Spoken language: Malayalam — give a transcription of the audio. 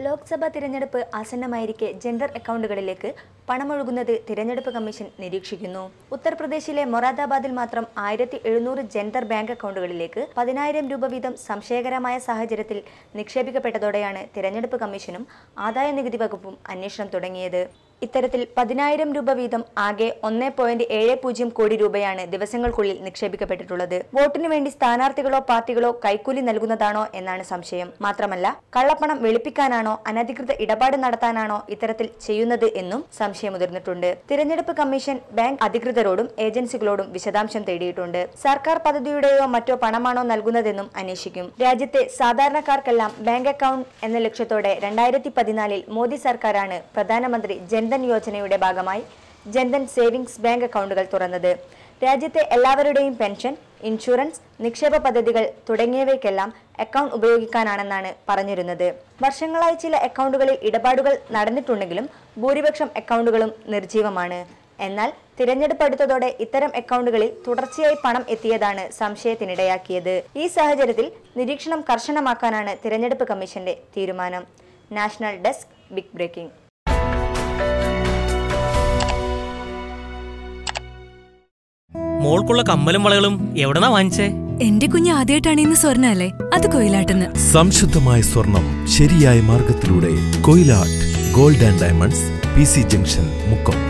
ലോക്സഭാ തിരഞ്ഞെടുപ്പ് ആസന്നമായിരിക്കെ ജെൻഡർ അക്കൗണ്ടുകളിലേക്ക് പണമൊഴുകുന്നത് തിരഞ്ഞെടുപ്പ് കമ്മീഷൻ നിരീക്ഷിക്കുന്നു ഉത്തർപ്രദേശിലെ മൊറാദാബാദിൽ മാത്രം ആയിരത്തി എഴുന്നൂറ് ജെൻഡർ ബാങ്ക് അക്കൗണ്ടുകളിലേക്ക് പതിനായിരം രൂപ വീതം സംശയകരമായ സാഹചര്യത്തിൽ നിക്ഷേപിക്കപ്പെട്ടതോടെയാണ് തിരഞ്ഞെടുപ്പ് കമ്മീഷനും ആദായ നികുതി വകുപ്പും അന്വേഷണം തുടങ്ങിയത് ഇത്തരത്തിൽ പതിനായിരം രൂപ വീതം ആകെ ഒന്ന് പോയിന്റ് ഏഴ് പൂജ്യം കോടി രൂപയാണ് ദിവസങ്ങൾക്കുള്ളിൽ നിക്ഷേപിക്കപ്പെട്ടിട്ടുള്ളത് വോട്ടിനു വേണ്ടി സ്ഥാനാർത്ഥികളോ പാർട്ടികളോ കൈക്കൂലി നൽകുന്നതാണോ എന്നാണ് സംശയം മാത്രമല്ല കള്ളപ്പണം വെളുപ്പിക്കാനാണോ അനധികൃത ഇടപാട് നടത്താനാണോ ഇത്തരത്തിൽ ചെയ്യുന്നത് എന്നും സംശയമുതിർന്നിട്ടുണ്ട് തിരഞ്ഞെടുപ്പ് കമ്മീഷൻ ബാങ്ക് അധികൃതരോടും ഏജൻസികളോടും വിശദാംശം തേടിയിട്ടുണ്ട് സർക്കാർ പദ്ധതിയുടെയോ മറ്റോ പണമാണോ നൽകുന്നതെന്നും അന്വേഷിക്കും രാജ്യത്തെ സാധാരണക്കാർക്കെല്ലാം ബാങ്ക് അക്കൗണ്ട് എന്ന ലക്ഷ്യത്തോടെ രണ്ടായിരത്തി പതിനാലിൽ മോദി സർക്കാരാണ് പ്രധാനമന്ത്രി ജൻധൻ യോജനയുടെ ഭാഗമായി ജൻധൻ സേവിങ്സ് ബാങ്ക് അക്കൗണ്ടുകൾ തുറന്നത് രാജ്യത്തെ എല്ലാവരുടെയും പെൻഷൻ ഇൻഷുറൻസ് നിക്ഷേപ പദ്ധതികൾ തുടങ്ങിയവയ്ക്കെല്ലാം അക്കൗണ്ട് ഉപയോഗിക്കാനാണെന്നാണ് പറഞ്ഞിരുന്നത് വർഷങ്ങളായി ചില അക്കൗണ്ടുകളിൽ ഇടപാടുകൾ നടന്നിട്ടുണ്ടെങ്കിലും ഭൂരിപക്ഷം അക്കൗണ്ടുകളും നിർജീവമാണ് എന്നാൽ തിരഞ്ഞെടുപ്പ് അടുത്തതോടെ ഇത്തരം അക്കൗണ്ടുകളിൽ തുടർച്ചയായി പണം എത്തിയതാണ് സംശയത്തിനിടയാക്കിയത് ഈ സാഹചര്യത്തിൽ നിരീക്ഷണം കർശനമാക്കാനാണ് തിരഞ്ഞെടുപ്പ് കമ്മീഷന്റെ തീരുമാനം നാഷണൽ ഡെസ്ക് ബിഗ് ബ്രേക്കിംഗ് മോൾക്കുള്ള കമ്മലും വളകളും എവിടെന്നാ വാങ്ങിച്ചേ എന്റെ കുഞ്ഞ് ആദ്യമായിട്ടാണ് ഇന്ന് സ്വർണ്ണ അല്ലേ അത് കൊയിലാട്ടെന്ന് സംശുദ്ധമായ സ്വർണം ശരിയായ മാർഗത്തിലൂടെ Koyilatt gold and diamonds P C junction Mukkam